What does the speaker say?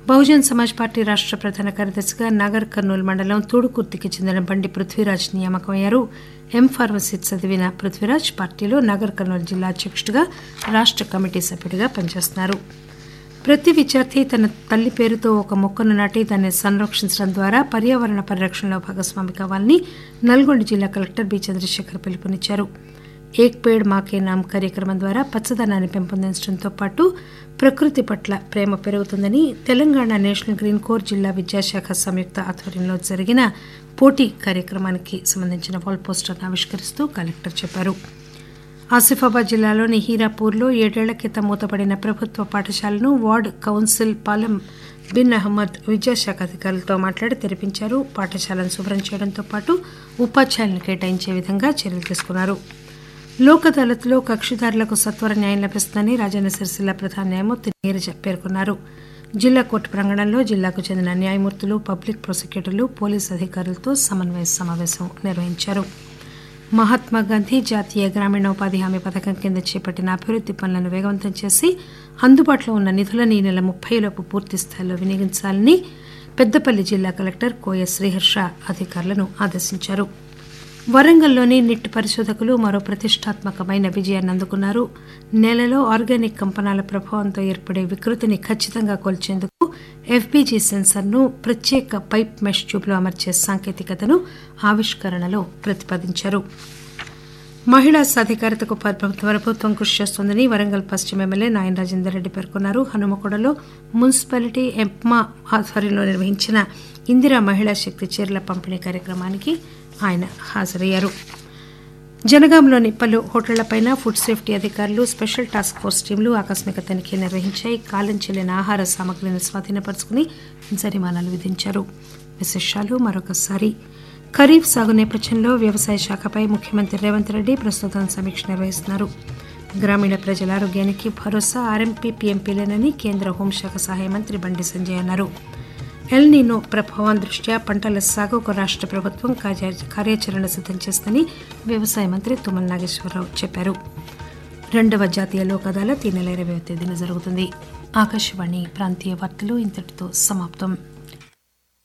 Bahujan Samaj party రాష్ట ప్రధాన కార్యదర్శిగా నాగర్ కర్నూలు మండలం తూడుకుర్తికి చెందిన బండి పృథ్వీరాజ్ నియామకమయ్యారు ఎం ఫార్మసీ చదివిన పృథ్వీరాజ్ పార్టీలో నాగర్ కర్నూలు జిల్లా అధ్యక్షుడిగా రాష్ట కమిటీ సభ్యుడిగా పనిచేస్తున్నారు ప్రతి విద్యార్థి తన తల్లి పేరుతో ఒక మొక్కను నాటి దాన్ని సంరక్షించడం ద్వారా పర్యావరణ పరిరక్షణలో భాగస్వామి కావాలని నల్గొండ జిల్లా కలెక్టర్ బి చంద్రశేఖర్ పిలుపునిచ్చారు ఏక్ పేడ్ మాకే నామ్ కార్యక్రమం ద్వారా పచ్చదనాన్ని పెంపొందించడంతో పాటు ప్రకృతి పట్ల ప్రేమ పెరుగుతుందని తెలంగాణ నేషనల్ గ్రీన్ కోర్ జిల్లా విద్యాశాఖ సంయుక్త ఆధ్వర్యంలో జరిగిన పోటీ కార్యక్రమానికి సంబంధించిన వాల్ పోస్టర్ను ఆవిష్కరిస్తూ కలెక్టర్ చెప్పారు ఆసిఫాబాద్ జిల్లాలోని హీరాపూర్లో ఏడేళ్ల క్రితం మూతపడిన ప్రభుత్వ పాఠశాలను వార్డ్ కౌన్సిల్ పాలెం బిన్ అహ్మద్ విద్యాశాఖ అధికారులతో మాట్లాడి తెరిపించారు పాఠశాలను శుభ్రం చేయడంతో పాటు ఉపాధ్యాయులను కేటాయించే విధంగా చర్యలు తీసుకున్నారు లోక్ అదాలత్లో కక్షిదారులకు సత్వర న్యాయం లభిస్తుందని రాజన్న సిరిసిల్ల ప్రధాన న్యాయమూర్తి నీరజ పేర్కొన్నారు జిల్లా కోర్టు ప్రాంగణంలో జిల్లాకు చెందిన న్యాయమూర్తులు పబ్లిక్ ప్రాసిక్యూటర్లు పోలీసు అధికారులతో సమన్వయ సమావేశం నిర్వహించారు మహాత్మాగాంధీ జాతీయ గ్రామీణ ఉపాధి హామీ పథకం కింద చేపట్టిన అభివృద్ది పనులను వేగవంతం చేసి అందుబాటులో ఉన్న నిధులను ఈ నెల ముప్పైలోపు పూర్తి స్థాయిలో వినియోగించాలని పెద్దపల్లి జిల్లా కలెక్టర్ కోయ శ్రీహర్ష అధికారులను ఆదేశించారు వరంగల్లోని నిట్ పరిశోధకులు మరో ప్రతిష్టాత్మకమైన విజయాన్ని అందుకున్నారు నేలలో ఆర్గానిక్ కంపనాల ప్రభావంతో ఏర్పడే వికృతిని ఖచ్చితంగా కొల్చేందుకు ఎఫ్బీజీ సెన్సర్ను ప్రత్యేక పైప్ మెష్ ట్యూబ్లో అమర్చే సాంకేతికతను ఆవిష్కరణలో ప్రతిపాదించారు మహిళా సాధికారతకు ప్రభుత్వం కృషి చేస్తోందని వరంగల్ పశ్చిమ ఎమ్మెల్యే నాయన రాజేందర్ రెడ్డి పేర్కొన్నారు హనుమకొండలో మున్సిపాలిటీ ఎప్మా ఆధ్వర్యంలో నిర్వహించిన ఇందిరా మహిళా శక్తి చీరల పంపిణీ కార్యక్రమానికి ఆయన హాజరయ్యారు జనగాంలోని పలు హోటళ్లపైన ఫుడ్ సేఫ్టీ అధికారులు స్పెషల్ టాస్క్ ఫోర్స్ టీంలు ఆకస్మిక తనిఖీ నిర్వహించాయి కాలం చెల్లిన ఆహార సామగ్రిని స్వాధీనపరుచుకుని జరిమానాలు విధించారు విశేషాలు మరొకసారి ఖరీఫ్ సాగు నేపథ్యంలో వ్యవసాయ శాఖపై ముఖ్యమంత్రి రేవంత్ రెడ్డి ప్రస్తుతం సమీక్ష నిర్వహిస్తున్నారు గ్రామీణ ప్రజల ఆరోగ్యానికి భరోసా ఆర్ఎంపీ పీఎంపీలేనని కేంద్ర హోంశాఖ సహాయ మంత్రి బండి సంజయ్ అన్నారు ఎల్ నీనో ప్రభావం దృష్ట్యా పంటల సాగుకు రాష్ట ప్రభుత్వం కార్యాచరణ సిద్దం చేస్తుందని వ్యవసాయ మంత్రి తుమ్మల నాగేశ్వరరావు చెప్పారు రెండవ జాతీయ లోక్ అదాలత్ ఈ నెల ఇరవై తేదీన జరుగుతుంది ఆకాశవాణి ప్రాంతీయ వార్తలు ఇంతటితో సమాప్తం